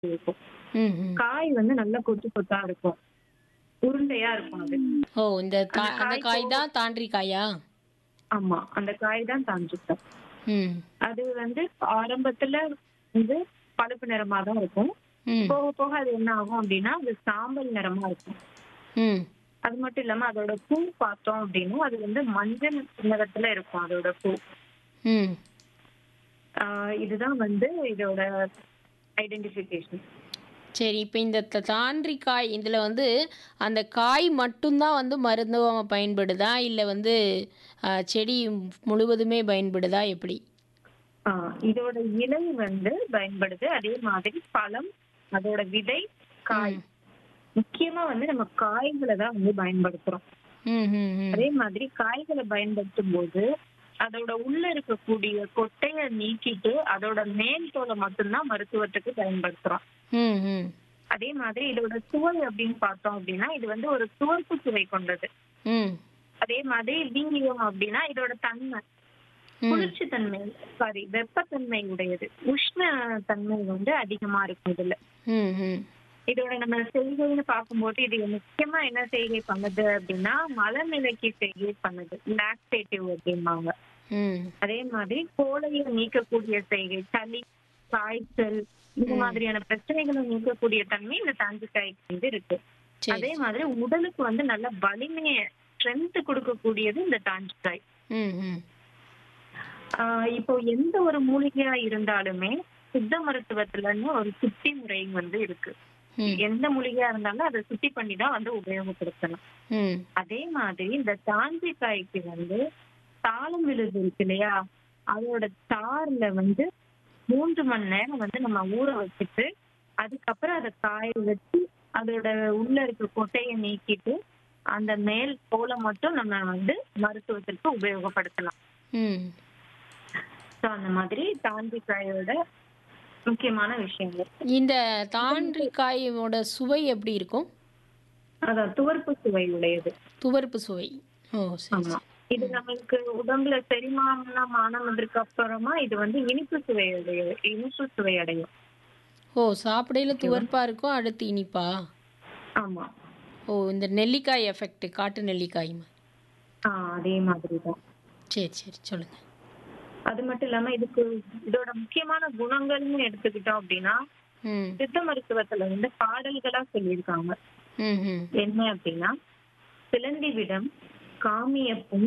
இருக்கும் ம் ம். காய் வந்து நல்லா கொத்து கொத்தா இருக்கும் உருண்டையா இருக்கும் அது ஓ இந்த தா அந்த அந்த காய் காய் தான் தாண்டி காயா ஆமா அந்த காய் தான் தாஞ்சிக்காய் ம் அது வந்து ஆரம்பத்துல வந்து பழுப்பு நிறமா தான் இருக்கும் ம் போக போக அது என்ன ஆகும் அப்படின்னா அது சாம்பல் நிறமா இருக்கும் ம் அது மட்டும் இல்லாம அதோட பூ பார்த்தோம் அப்படின்னா அது வந்து மஞ்சள் நிறத்துல இருக்கும் அதோட பூ ம் ஆஹ் இதுதான் வந்து இதோட ஐடென்டிஃபிகேஷன் சரி இப்போ இந்த த- தாண்டி காய் இதில் வந்து அந்த காய் மட்டும்தான் வந்து மருந்துவமாக பயன்படுதா இல்லை வந்து ஆ, செடி முழுவதுமே பயன்படுதா எப்படி இதோட இலை வந்து பயன்படுது அதே மாதிரி பழம் அதோட விதை காய் முக்கியமா வந்து நம்ம காய்களை தான் வந்து பயன்படுத்துறோம் ம் ம் ம் அதே மாதிரி காய்களை பயன்படுத்தும் போது அதோட உள்ள இருக்கக்கூடிய கொட்டைய நீக்கிட்டு அதோட மேல் தோலை மட்டும்தான் மருத்துவத்துக்கு பயன்படுத்துறோம் ம் ம் அதே மாதிரி இதோட சுவை அப்படின்னு பார்த்தோம் அப்படின்னா இது வந்து ஒரு துவர்ப்பு சுவை கொண்டது ம் அதே மாதிரி வீரியம் அப்படின்னா இதோட தன்மை ம் குளிர்ச்சி தன்மை சாரி வெப்பத்தன்மை உடையது உஷ்ண தன்மை வந்து அதிகமா இருக்கும் இதுல ம் ம் இதோட நம்ம செய்கைன்னு பார்க்கும்போது இது முக்கியமா என்ன செய்கை பண்ணுது அப்படின்னா மலநிலைக்கு செய்கை பண்ணுது லாக்டேட்டிவ் அப்படிம்பாங்க ம் அதே மாதிரி கோழையை நீக்கக்கூடிய செய்கை சளி காய்ச்சல் இந்த மாதிரியான பிரச்சனைகளை நீக்கக்கூடிய தன்மை இந்த தாஞ்சிக்காய்க்கு வந்து இருக்கு சரி அதே மாதிரி உடலுக்கு வந்து நல்ல வலிமைய ஸ்ட்ரென்த் கொடுக்கக்கூடியது இந்த தாஞ்சிக்காய் ம் ம் ஆஹ் இப்போ எந்த ஒரு மூலிகையா இருந்தாலுமே சித்த மருத்துவத்துலன்னு ஒரு சுத்தி முறை வந்து இருக்கு ம் எந்த மூலிகையா இருந்தாலும் அதை சுத்தி பண்ணி தான் வந்து உபயோகப்படுத்தணும் ம் அதே மாதிரி இந்த தாஞ்சிக்காய்க்கு வந்து தாளம் விழுது இருக்கு இல்லையா அதோட தார்ல வந்து மூன்று மணி நேரம் வந்து நம்ம ஊற வச்சுட்டு அதுக்கப்புறம் அதை காய வச்சு அதோட உள்ள இருக்க கொட்டையை நீக்கிட்டு அந்த மேல் தோலை மட்டும் நம்ம வந்து மருத்துவத்திற்கு உபயோகப்படுத்தலாம் ம் ஸோ அந்த மாதிரி தாண்டிக்காயோட முக்கியமான விஷயங்கள் இந்த தாண்டி காயோட சுவை எப்படி இருக்கும் அதான் துவர்ப்பு சுவை உடையது துவர்ப்பு சுவை ஓ சரி ஆமா சரி இது நம்மளுக்கு உடம்புல செரிமானம் ஆனதுக்கு அப்புறமா இது வந்து இனிப்பு சுவை அடையும் இனிப்பு சுவை அடையும் ஓ சாப்பிடையில துவர்ப்பா இருக்கும் அடுத்து இனிப்பா ஆமா ஓ இந்த நெல்லிக்காய் எஃபெக்ட் காட்டு நெல்லிக்காய் மாதிரி. ஆஹ் அதே மாதிரி தான் சரி சரி சொல்லுங்க அது மட்டும் இல்லாம இதுக்கு இதோட முக்கியமான குணங்கள்னு எடுத்துக்கிட்டோம் அப்படின்னா ம் சித்த மருத்துவத்துல வந்து பாடல்களா சொல்லியிருக்காங்க ம் ம் என்ன அப்படின்னா சிலந்தி விடம் காமியப்பும்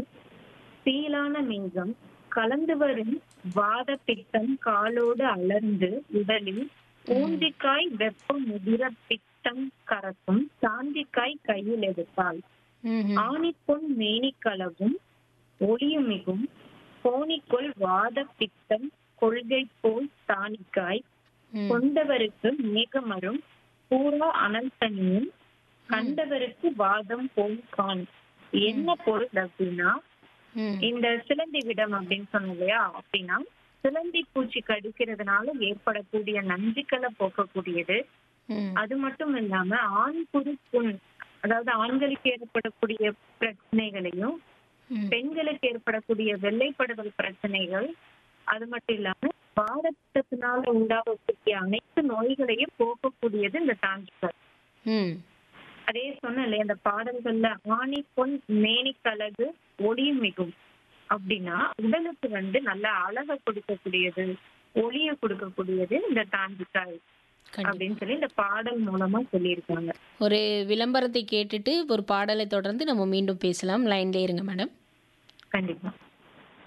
சீலான மேகம் கலந்து வரும் வாத பித்தம் காலோடு அலர்ந்து உடலில் ஊந்திக்காய் வெப்ப முதிர பித்தம் கறக்கும் சாந்திக்காய் கையில் எடுத்தாள் ம் ம் ஆணிப்பொன் மேனிக்களவும் ஒளியுமிகும் கோணிக்கொள் வாத பித்தம் கொள்கை போல் தானிக்காய் ம் கொண்டவருக்கு மேகமரும் பூரா அனல் தனியும் கண்டவருக்கு வாதம் போல் கான் என்ன பொருள் அப்படின்னா ம் இந்த சிலந்தி விடம் அப்படின்னு சொன்னோம் இல்லையா அப்படின்னா சிலந்தி பூச்சி கடிக்கிறதுனால ஏற்படக்கூடிய நஞ்சுக்களை போக்கக்கூடியது ம் அது மட்டும் இல்லாம ஆண் புது புண் அதாவது ஆண்களுக்கு ஏற்படக்கூடிய பிரச்சனைகளையும் ம் பெண்களுக்கு ஏற்படக்கூடிய வெள்ளைப்படுதல் பிரச்சனைகள் அது மட்டும் இல்லாம பாரதத்தினால உண்டாகக்கூடிய அனைத்து நோய்களையும் போக்கக்கூடியது இந்த தாண்டிகள் ம் அதே சொன்ன இல்லையா அந்த பாடல்கள்ல ஆணி பொன் மேனிக்கழகு ஒளியும் மிகும் அப்படின்னா உடலுக்கு வந்து நல்ல அழகை கொடுக்கக்கூடியது ஒளிய கொடுக்கக்கூடியது இந்த தாண்டிக்காய் கண்டிப்பா அப்படின்னு சொல்லி இந்த பாடல் மூலமா சொல்லியிருக்காங்க ஒரு விளம்பரத்தை கேட்டுட்டு ஒரு பாடலை தொடர்ந்து நம்ம மீண்டும் பேசலாம் லைன்ல இருங்க மேடம் கண்டிப்பா